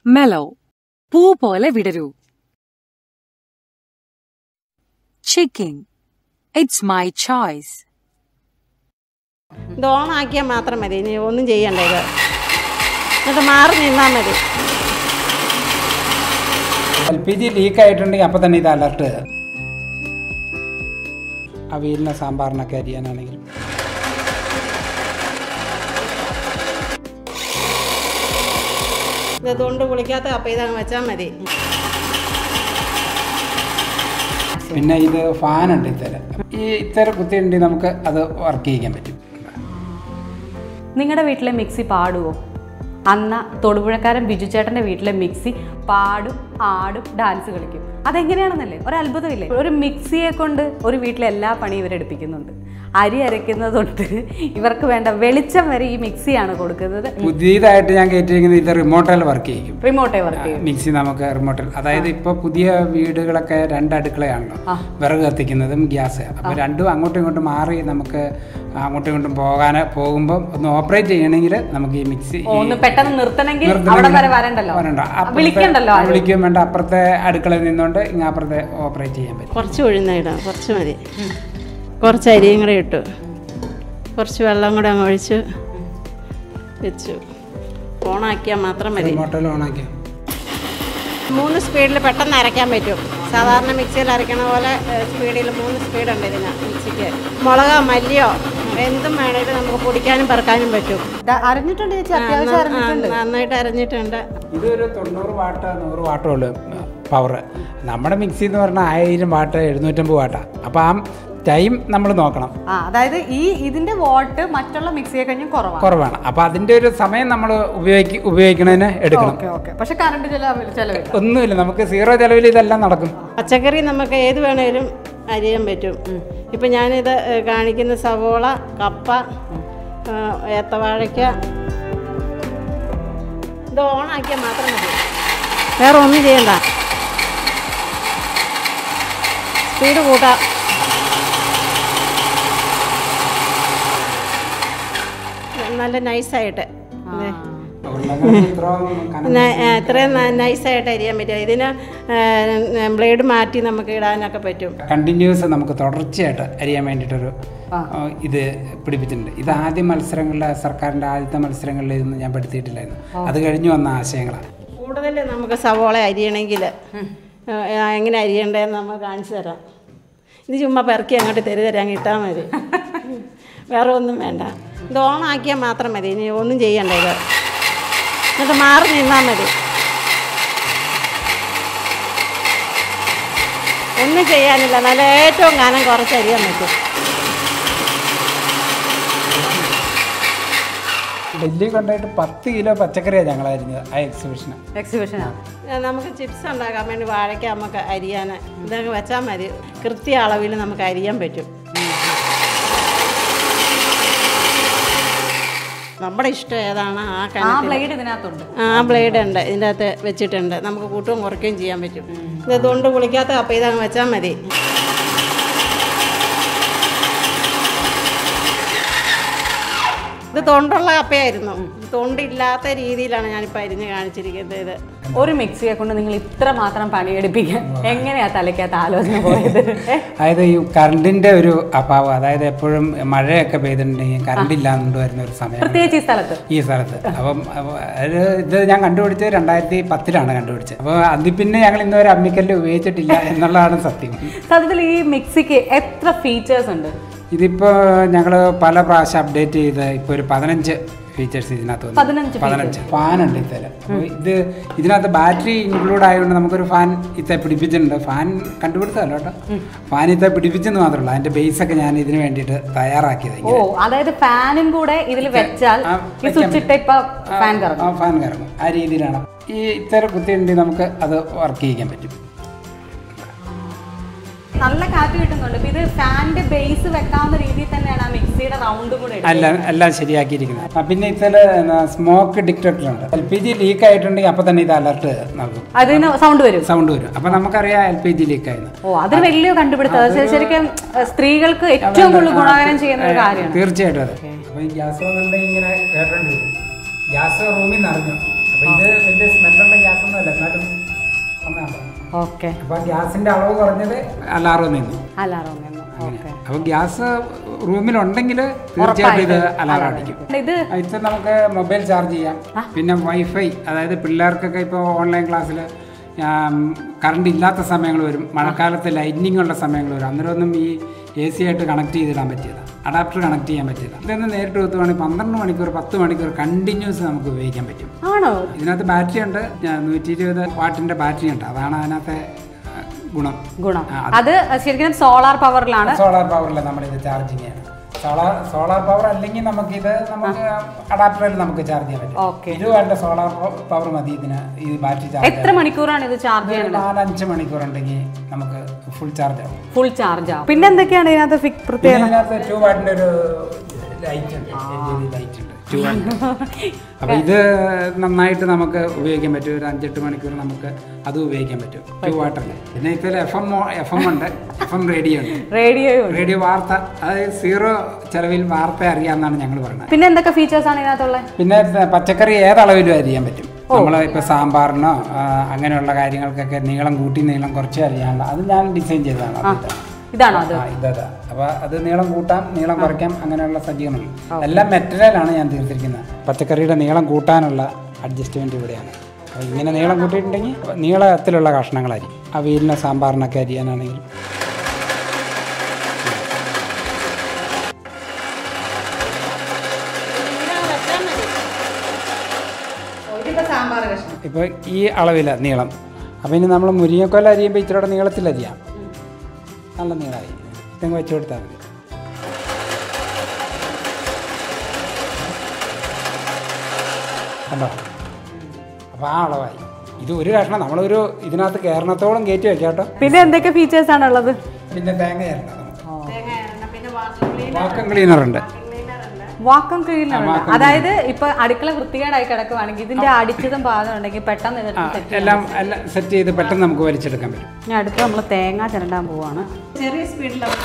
mellow പൂ പോലെ വിടരൂ chicken it's my choice ഇത് ഓണാക്കിയാൽ മാത്രം മതി ഇനി ഒന്നും ചെയ്യണ്ട ഇത് എന്നിട്ട് മാറി നിന്നാൽ മതി എൽ പി ജി ലീക്ക് ആയിട്ടുണ്ടെങ്കിൽ അപ്പം തന്നെ ഇത് അലർട്ട് അവിയലിന് സാമ്പാറിനൊക്കെ അരിയാനാണെങ്കിലും ഇത് തൊണ്ട് കുളിക്കാത്ത കപ്പ ഇതങ്ങ് വെച്ചാൽ മതി പിന്നെ ഇത് ഫാനുണ്ട് ഇത്തരം ഈ ഇത്തരം കുത്തിയുണ്ടെങ്കിൽ നമുക്ക് അത് വർക്ക് ചെയ്യിക്കാൻ പറ്റും നിങ്ങളുടെ വീട്ടിലെ മിക്സി പാടുവോ അന്ന തൊടുപുഴക്കാരൻ ബിജു ചേട്ടൻ്റെ വീട്ടിലെ മിക്സി പാടും ആടും ഡാൻസ് കളിക്കും അതെങ്ങനെയാണെന്നല്ലേ ഒരു അത്ഭുതമില്ലേ ഒരു മിക്സിയെ കൊണ്ട് ഒരു വീട്ടിലെ എല്ലാ പണിയും ഇവരെടുപ്പിക്കുന്നുണ്ട് അരി അരയ്ക്കുന്നത് തൊട്ട് ഇവർക്ക് വേണ്ട വെളിച്ചം വരെ ഈ മിക്സിയാണ് കൊടുക്കുന്നത് പുതിയതായിട്ട് ഞാൻ കയറ്റിയിരിക്കുന്നത് ഇത് റിമോട്ടിൽ വർക്ക് ചെയ്യും റിമോട്ടേ വർക്ക് ചെയ്യും മിക്സി നമുക്ക് റിമോട്ടിൽ അതായത് ഇപ്പൊ പുതിയ വീടുകളൊക്കെ രണ്ട് അടുക്കളയാണല്ലോ വിറക് കത്തിക്കുന്നതും ഗ്യാസ് അപ്പൊ രണ്ടും അങ്ങോട്ടും ഇങ്ങോട്ടും മാറി നമുക്ക് അങ്ങോട്ടും ഇങ്ങോട്ടും പോകാൻ പോകുമ്പോൾ ഒന്ന് ഓപ്പറേറ്റ് ചെയ്യണമെങ്കിൽ നമുക്ക് ഈ മിക്സി ഓ, ഒന്ന് പെട്ടെന്ന് നിർത്തണമെങ്കിൽ നിർത്തണമെങ്കിൽ അവിടെ വരെ വരണ്ടല്ലോ വരണ്ട. അപ്പുറത്തെ- വിളിക്കണ്ടല്ലോ ആരും. വിളിക്കുകയും വേണ്ട അപ്പുറത്തെ അടുക്കളയിൽ നിന്നുകൊണ്ട് ഇങ്ങ് അപ്പുറത്തെ ഓപ്പറേറ്റ് ചെയ്യാൻ പറ്റും കുറച്ച് ഉഴുന്ന ഇടാം കുറച്ച് മതി കുറച്ച് അരിയും കൂടെ ഇട്ടു കുറച്ച് വെള്ളം കൂടെ അങ്ങ് ഒഴിച്ച് വെച്ചു ഓണാക്കിയാൽ മാത്രം മതി റിമോട്ടിൽ ഓണാക്കി മൂന്ന് സ്പീഡിൽ പെട്ടെന്ന് അരയ്ക്കാൻ പറ്റും സാധാരണ മിക്സിയിൽ അരയ്ക്കണ പോലെ സ്പീഡിൽ മൂന്ന് സ്പീഡുണ്ട് ഇതിന് മിക്സിക്ക് മുളകോ മല്ലിയോ എന്തും വേണേലും നമുക്ക് പൊടിക്കാനും പെറുക്കാനും പറ്റും അറിഞ്ഞിട്ടുണ്ട് ചേച്ചി ആ, ആ, നന്നായിട്ട് അരഞ്ഞിട്ടുണ്ട് ഇതൊരു തൊണ്ണൂറ് വാട്ട് നൂറ് വാട്ടേ ഉള്ളൂ പവർ നമ്മുടെ മിക്സി എന്ന് പറഞ്ഞാൽ ആയിരം വാട്ട് എഴുന്നൂറ്റമ്പത് വാട്ടാണ് അപ്പോൾ ആ ടൈം നമ്മൾ നോക്കണം ആ അതായത് ഈ ഇതിന്റെ വോട്ട് മറ്റുള്ള മിക്സിയെ കഴിഞ്ഞും കുറവാണ് കുറവാണ് അപ്പോൾ അതിൻ്റെ ഒരു സമയം നമ്മൾ ഉപയോഗിക്ക ഉപയോഗിക്കണതിന് എടുക്കണം ഓക്കെ ഓക്കെ പക്ഷെ കറണ്ട് ചെലവ് ചെലവില്ല ഒന്നുമില്ല നമുക്ക് സീറോ ചിലവിൽ ഇതെല്ലാം നടക്കും പച്ചക്കറി നമുക്ക് ഏത് വേണേലും അരിയാൻ പറ്റും ഇപ്പം ഞാനിത് ഏ, കാണിക്കുന്ന സവോള കപ്പ ആ, ഏത്തവാഴയ്ക്ക ഇത് ഓണാക്കിയാൽ മാത്രം മതി വേറെ ഒന്നും ചെയ്യണ്ട സ്പീഡ് കൂട്ടാം നല്ല നൈസായിട്ട് അതെ ന- ആ, ഇത്രയും ന- നൈസായിട്ട് അരിയാൻ പറ്റും ഇതിന് ബ്ലേഡ് മാറ്റി നമുക്ക് ഇടാനൊക്കെ പറ്റും കണ്ടിന്യൂസ് നമുക്ക് തുടർച്ചയായിട്ട് അറിയാൻ വേണ്ടിയിട്ടൊരു ആ, ഇത് പിടിപ്പിച്ചിട്ടുണ്ട് ഇത് ആദ്യ മത്സരങ്ങളിൽ സർക്കാരിൻ്റെ ആദ്യത്തെ മത്സരങ്ങളിൽ ഇതൊന്നും ഞാൻ പഠിത്തിയിട്ടില്ലായിരുന്നു അത് കഴിഞ്ഞു വന്ന ആശയങ്ങളാണ് കൂടുതൽ നമുക്ക് സവോള അരിയണമെങ്കിൽ എങ്ങനെ അരിയണ്ടതെന്ന് നമ്മൾ കാണിച്ചു തരാം ഇത് ചുമ്മാ പെറുക്കി അങ്ങോട്ട് തെരു തരാൻ ഇട്ടാൽ മതി വേറെ ഒന്നും വേണ്ട ഇത് ഓണാക്കിയാൽ മാത്രം മതി ഇനി ഒന്നും ചെയ്യണ്ട ഇത് എന്നിട്ട് മാറി നിന്നാൽ മതി ഒന്നും ചെയ്യാനില്ല നല്ല ഏറ്റവും കാലം കുറച്ച് അരിയാൻ പറ്റും ഡൽഹി കൊണ്ടുപോയിട്ട് പത്ത് കിലോ പച്ചക്കറിയാണ് ഞങ്ങൾ അരിഞ്ഞത് ആ എക്സിബിഷന് എക്സിബിഷനാണ് ഏ, നമുക്ക് ചിപ്സ് ഉണ്ടാക്കാൻ വേണ്ടി വാഴയ്ക്ക നമുക്ക് അരിയാൻ ഇതൊക്കെ വെച്ചാൽ മതി കൃത്യ അളവിൽ നമുക്ക് അരിയാൻ പറ്റും നമ്മുടെ ഇഷ്ടം ഏതാണ് ആ ആ കണക്കിൽ ബ്ലേഡ് ഇതിനകത്തുണ്ട് ആ ബ്ലേഡ് ഉണ്ട് ഇതിൻ്റെ അകത്ത് വെച്ചിട്ടുണ്ട് നമുക്ക് കൂട്ടുകയും കുറയ്ക്കുകയും ചെയ്യാൻ പറ്റും ഇത് തൊണ്ട് കുളിക്കാത്ത കപ്പ ഇതങ്ങ് വെച്ചാൽ മതി ഇത് തൊണ്ടുള്ള കപ്പയായിരുന്നു തൊണ്ടില്ലാത്ത രീതിയിലാണ് ഞാനിപ്പോൾ അരിഞ്ഞ് കാണിച്ചിരിക്കുന്നത് ഇത് ഒരു മിക്സിയെ കൊണ്ട് നിങ്ങൾ ഇത്ര മാത്രം പണിയെടുപ്പിക്കാൻ എങ്ങനെയാ തലയ്ക്കകത്ത് ആലോചന പോയത് ഏ? അതായത് ഈ കറണ്ടിൻ്റെ ഒരു അഭാവം അതായത് എപ്പോഴും മഴയൊക്കെ പെയ്തിട്ടുണ്ടെങ്കിൽ കറണ്ട് ഇല്ലാണ്ട് വരുന്ന ഒരു സമയം പ്രത്യേകിച്ച് ഈ സ്ഥലത്ത് ഈ സ്ഥലത്ത് അപ്പം അപ്പൊ അത് ഇത് ഞാൻ കണ്ടുപിടിച്ചത് രണ്ടായിരത്തി പത്തിലാണ് കണ്ടുപിടിച്ചത് അപ്പോൾ അതിൽ പിന്നെ ഞങ്ങൾ ഇന്നുവരെ അമ്മിക്കല്ല് ഉപയോഗിച്ചിട്ടില്ല എന്നുള്ളതാണ് സത്യം സത്യത്തിൽ ഈ മിക്സിക്ക് എത്ര ഫീച്ചേഴ്സ് ഉണ്ട് ഇതിപ്പോൾ ഞങ്ങൾ പല പ്രാവശ്യം അപ്ഡേറ്റ് ചെയ്ത് ഇപ്പോൾ ഒരു പതിനഞ്ച് ഫീച്ചേഴ്സ് ഇതിനകത്ത് വന്നു. പതിനഞ്ച് പതിനഞ്ച് ഫാൻ ഉണ്ട് ഇത്തരം അപ്പോൾ ഇത് ഇതിനകത്ത് ബാറ്ററി ഇൻക്ലൂഡ് ആയതുകൊണ്ട് നമുക്കൊരു ഫാൻ ഇത്ത പിടിപ്പിച്ചിട്ടുണ്ട് ഫാൻ കണ്ടുപിടുത്തമല്ല കേട്ടോ ഫാൻ ഇത്ത പിടിപ്പിച്ചെന്ന് മാത്രമേ ഉള്ളൂ അതിൻ്റെ ബേസൊക്കെ ഞാൻ ഇതിന് വേണ്ടിയിട്ട് തയ്യാറാക്കിയത് ഓ അതായത് ഫാനും കൂടെ ഇതിൽ വെച്ചാൽ ആ, ഈ സ്വിച്ച് ഇട്ട ഇപ്പൊ ഫാൻ കറങ്ങും ആ ഫാൻ കറങ്ങും ആ രീതിയിലാണ് ഈ ഇത്തരം കുത്തിയുണ്ടെങ്കിൽ നമുക്ക് അത് വർക്ക് ചെയ്യിക്കാൻ പറ്റും നല്ല കാറ്റ് കിട്ടുന്നുണ്ട് ഇപ്പൊ ഇത് ഫാനിന്റെ ബേസ് വെക്കാവുന്ന രീതിയിൽ തന്നെയാണ് ആ മിക്സിയുടെ റൗണ്ട് കൂടെ ഇടുന്നത്. എല്ലാം എല്ലാം ശരിയാക്കിയിരിക്കുന്നത് ആ, പിന്നെ ഇതിൽ സ്മോക്ക് ഡിറ്റക്ടർ ഉണ്ട് എൽ പി ജി ലീക്ക് ആയിട്ടുണ്ടെങ്കിൽ അപ്പോൾ തന്നെ ഇത് അലർട്ട് നൽകും അതിന് സൗണ്ട് വരും സൗണ്ട് വരും അപ്പോൾ നമുക്കറിയാം എൽ പി ജി ലീക്ക് ആയിരുന്നു ഓ അതൊരു വലിയ കണ്ടുപിടുത്തം അത് ശരിക്കും ഏഹ്, സ്ത്രീകൾക്ക് ഏറ്റവും കൂടുതൽ ഗുണകരം ചെയ്യുന്ന ഒരു കാര്യമാണ് തീർച്ചയായിട്ടും അതെ അപ്പോൾ ഈ ഗ്യാസ് വന്നിട്ടുണ്ടെങ്കിൽ ഇങ്ങനെ കേട്ടോണ്ടിരിക്കും ഗ്യാസ് റൂമിൽ നിറഞ്ഞു അപ്പോൾ ഇത് വലിയ സ്മെല്ലുള്ള ഗ്യാസ് ഓക്കെ അപ്പോൾ ഗ്യാസിന്റെ അളവ് കുറഞ്ഞത് അലാറം നിന്നു അലാറം നിന്നു ഓക്കെ അപ്പോൾ ഗ്യാസ് റൂമിലുണ്ടെങ്കിൽ തീർച്ചയായിട്ടും ഇത് അലാറം അടിക്കും ഇത് ഇത് നമുക്ക് മൊബൈൽ ചാർജ് ചെയ്യാം പിന്നെ വൈഫൈ അതായത് പിള്ളേർക്കൊക്കെ ഇപ്പോൾ ഓൺലൈൻ ക്ലാസ്സിൽ കറണ്ട് ഇല്ലാത്ത സമയങ്ങൾ വരും മഴക്കാലത്ത് ലൈറ്റിനിങ് ഉള്ള സമയങ്ങൾ വരും അന്നേരമൊന്നും ഈ എ സി ആയിട്ട് കണക്ട് ചെയ്തിടാൻ പറ്റില്ല അഡാപ്റ്റർ കണക്ട് ചെയ്യാൻ പറ്റില്ല ഇതൊന്ന് നേരിട്ട് കുത്തുവാണെങ്കിൽ പന്ത്രണ്ട് മണിക്കൂർ പത്ത് മണിക്കൂർ കണ്ടിന്യൂസ് നമുക്ക് ഉപയോഗിക്കാൻ പറ്റും ആണോ ഇതിനകത്ത് ബാറ്ററി ഉണ്ട് നൂറ്റി ഇരുപത് വാട്ടിൻ്റെ ബാറ്ററി ഉണ്ട് അതാണ് അതിനകത്തെ ആ, ഗുണം ഗുണം അത് ശരിക്കും സോളാർ പവറിലാണ് സോളാർ പവറിൽ നമ്മളിത് ചാർജിങ് ചെയ്യണം സോളാർ സോളാർ പവർ അല്ലെങ്കിൽ നമുക്കിത് നമുക്ക് അഡാപ്റ്ററിൽ നമുക്ക് ചാർജ് ചെയ്യാൻ പറ്റും ഓക്കെ ഇരുപത് സോളാർ പവർ മതി ഇതിന് ഈ ബാറ്ററി ചാർജ് എത്ര മണിക്കൂറാണ് ഇത് ചാർജ് ഒരു ചെയ്യുന്നത് നാലഞ്ച് മണിക്കൂർ ഉണ്ടെങ്കിൽ നമുക്ക് ഫുൾ ചാർജ് ആവും ഫുൾ ചാർജ് ആവും പിന്നെ എന്തൊക്കെയാണ് ഇതിനകത്ത് ഫിക് പിന്നെ പ്രത്യേകത ഇതിനകത്ത് ടു വാട്ടിന്റെ ഒരു ലൈറ്റ് ഉണ്ട് ലൈറ്റ് ഉണ്ട് ടു വാട്ടിന്റെ അപ്പൊ ഇത് നന്നായിട്ട് നമുക്ക് ഉപയോഗിക്കാൻ പറ്റും ഒരു അഞ്ചെട്ട് മണിക്കൂർ നമുക്ക് അത് ഉപയോഗിക്കാൻ പറ്റും ടു വാട്ടറിൽ പിന്നെ ഇതിൽ എഫ് എം എഫ് എം ഉണ്ട് എഫ് എം റേഡിയോ ഉണ്ട് റേഡിയോയും ഉണ്ട്. റേഡിയോ വാർത്ത അതായത് സീറോ ചെലവിൽ വാർത്ത അറിയാമെന്നാണ് ഞങ്ങൾ പറയുന്നത് പിന്നെ എന്തൊക്കെ ഫീച്ചേഴ്സ് ആണ് ഇതിനകത്തുള്ളത് പിന്നെ ത- പച്ചക്കറി ഏതളവിലും അരിയാൻ പറ്റും നമ്മൾ ഇപ്പോൾ സാമ്പാറിനോ ആ, അങ്ങനെയുള്ള കാര്യങ്ങൾക്കൊക്കെ നീളം കൂട്ടി നീളം കുറച്ച് അരിയാനുള്ള അത് ഞാൻ ഡിസൈൻ ചെയ്തതാണ് അത് ഇതാ. ഇതാണോ അത് ആ ഇതാ അപ്പോൾ അത് നീളം കൂട്ടാം നീളം കുറയ്ക്കാം അങ്ങനെയുള്ള സജ്ജീകരണങ്ങൾ എല്ലാം മെറ്റീരിയലാണ് ഞാൻ തീർത്തിരിക്കുന്നത് പച്ചക്കറിയുടെ നീളം കൂട്ടാനുള്ള അഡ്ജസ്റ്റ്മെൻറ്റ് ഇവിടെയാണ് അപ്പോൾ ഇങ്ങനെ നീളം കൂട്ടിയിട്ടുണ്ടെങ്കിൽ നീളത്തിലുള്ള കഷ്ണങ്ങളായിരിക്കും അവിയലിനോ സാമ്പാറിനൊക്കെ അരിയാനാണെങ്കിലും സാമ്പാർ കഷ്ണം ഇപ്പോൾ ഈ അളവില നീളം അപ്പോൾ ഇനി നമ്മൾ മുരിങ്ങക്കൊല അരിയുമ്പോൾ ഇച്ചിരി നീളത്തിൽ അരിയാം നല്ല നീളമായി ഇതങ്ങ് വെച്ച് കൊടുത്താൽ മതി കണ്ടോ അപ്പോൾ ആ അളവായി ഇത് ഒരു കഷ്ണം നമ്മളൊരു ഇതിനകത്ത് കേരളത്തോളം കയറ്റി വെക്കാം കേട്ടോ പിന്നെ എന്തൊക്കെ ഫീച്ചേഴ്സ് ആണ് ഉള്ളത് പിന്നെ തേങ്ങ ചേരണ്ട വാക്കം ക്ലീനർ ഉണ്ട് വാക്കം ക്ലീനർ ഉണ്ട് അതായത് ഇപ്പൊ അടുക്കള വൃത്തികേടായി കിടക്കുവാണെങ്കിൽ ഇതിന്റെ അടിച്ചതും പാകം ഉണ്ടെങ്കിൽ പെട്ടെന്ന് ആ ഇതെടുത്ത് set എല്ലാം എല്ലാം സെറ്റ് ചെയ്ത് പെട്ടെന്ന് നമുക്ക് വലിച്ചെടുക്കാൻ പറ്റും ഇനി അടുത്ത് നമ്മൾ തേങ്ങ ചിരണ്ടാൻ പോവാണ് ചെറിയ സ്പീഡിലാണ്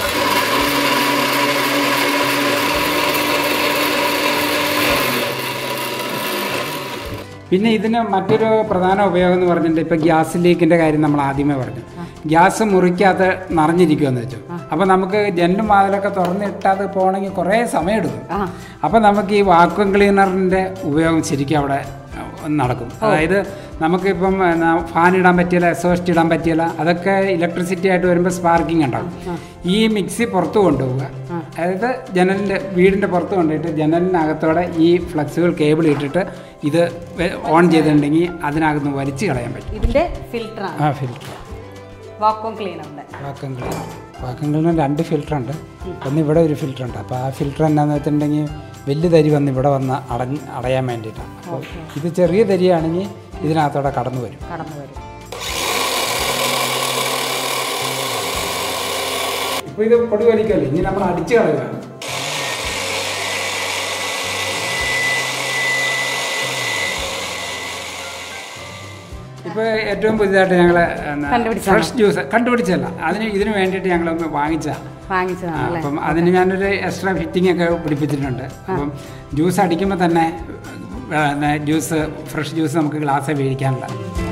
പിന്നെ ഇതിന് മറ്റൊരു പ്രധാന ഉപയോഗം എന്ന് പറഞ്ഞിട്ട് ഇപ്പം ഗ്യാസ് ലീക്കിൻ്റെ കാര്യം നമ്മൾ ആദ്യമേ പറഞ്ഞു ഗ്യാസ് മുറിക്കകത്ത് നിറഞ്ഞിരിക്കുമെന്ന് വെച്ചു അപ്പം നമുക്ക് ജനലും വാതിലൊക്കെ തുറന്നിട്ടത് പോകണമെങ്കിൽ കുറേ സമയമെടുക്കും അപ്പം നമുക്ക് ഈ വാക്വം ക്ലീനറിൻ്റെ ഉപയോഗം ശരിക്കും അവിടെ അഹ്, നടക്കും അതായത് നമുക്കിപ്പം എന്നാ, ഫാൻ ഇടാൻ പറ്റിയില്ല എക്സോസ്റ്റ് ഇടാൻ പറ്റിയില്ല അതൊക്കെ ഇലക്ട്രിസിറ്റി ആയിട്ട് വരുമ്പോൾ സ്പാർക്കിംഗ് ഉണ്ടാവും ഈ മിക്സി പുറത്ത് കൊണ്ടുപോവുക അതായത് ജനലിൻ്റെ വീടിൻ്റെ പുറത്ത് കൊണ്ടുപോയിട്ട് ജനലിനകത്തോടെ ഈ ഫ്ലക്സുകൾ കേബിൾ ഇട്ടിട്ട് ഇത് വെ- ഓൺ ചെയ്തിട്ടുണ്ടെങ്കിൽ അതിനകത്ത് വലിച്ചു കളയാൻ പറ്റും ഇതിന്റെ ഫിൽറ്റർ ആണ് ആ ഫിൽറ്റർ വാക്വം ക്ലീനറിന്റെ വാക്കം ക്ലീനർ വാക്കം ക്ലീനർ രണ്ട് ഫിൽറ്റർ ഉണ്ട് ഒന്ന് ഇവിടെ ഒരു ഫിൽറ്റർ ഉണ്ട് അപ്പോൾ ആ ഫിൽറ്റർ എന്നാന്ന് വെച്ചിട്ടുണ്ടെങ്കിൽ വലിയ തരി വന്ന് ഇവിടെ വന്ന് അടഞ്ഞ് അടയാൻ വേണ്ടിയിട്ടാണ് അപ്പോൾ ഇത് ചെറിയ തരിയാണെങ്കിൽ ഇതിനകത്തോടെ കടന്നു വരും കടന്നു വരും ഇപ്പോൾ ഇത് പൊടി വലിക്കുമല്ലോ ഇനി നമ്മൾ അടിച്ചു കളയുകയാണ് ഇപ്പോൾ ഏറ്റവും പുതിയതായിട്ട് ഞങ്ങൾ കണ്ടുപിടിച്ചതാണോ? ഫ്രഷ് ജ്യൂസ് കണ്ടുപിടിച്ചല്ല അതിന് ഇതിന് വേണ്ടിയിട്ട് ഞങ്ങൾ വാങ്ങിച്ചതാണ് വാങ്ങിച്ചതാണ് അല്ലേ അപ്പം അതിന് ഞാനൊരു എക്സ്ട്രാ ഫിറ്റിംഗ് ഒക്കെ പിടിപ്പിച്ചിട്ടുണ്ട് അപ്പം ജ്യൂസ് അടിക്കുമ്പോൾ തന്നെ പിന്നെ ജ്യൂസ് ഫ്രഷ് ജ്യൂസ് നമുക്ക് ഗ്ലാസ്സിൽ വീഴിക്കാനുള്ള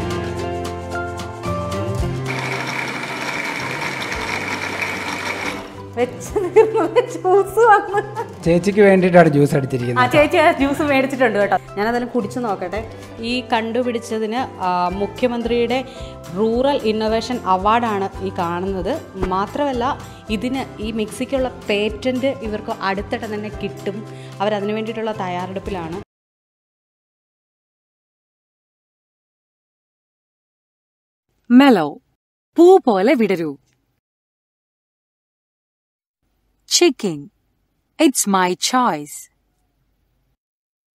വെച്ച് തീർന്നത് ജ്യൂസ് വന്ന് ചേച്ചിക്ക് വേണ്ടിയിട്ടാണ് ജ്യൂസ് ആ അടിച്ചിരിക്കുന്നത് ചേച്ചി ജ്യൂസ് മേടിച്ചിട്ടുണ്ട് കേട്ടോ ഞാനതെല്ലാം കുടിച്ചു നോക്കട്ടെ ഈ കണ്ടുപിടിച്ചതിന് ആ, മുഖ്യമന്ത്രിയുടെ റൂറൽ ഇന്നൊവേഷൻ അവാർഡാണ് ഈ കാണുന്നത് മാത്രമല്ല ഇതിന് ഈ മിക്സിക്കുള്ള പേറ്റൻറ്റ് ഇവർക്ക് അടുത്തിട്ട് തന്നെ കിട്ടും അവരതിനു വേണ്ടിയിട്ടുള്ള തയ്യാറെടുപ്പിലാണ് Mellow. പൂ പോലെ വിടരൂ Chicken. It's my choice.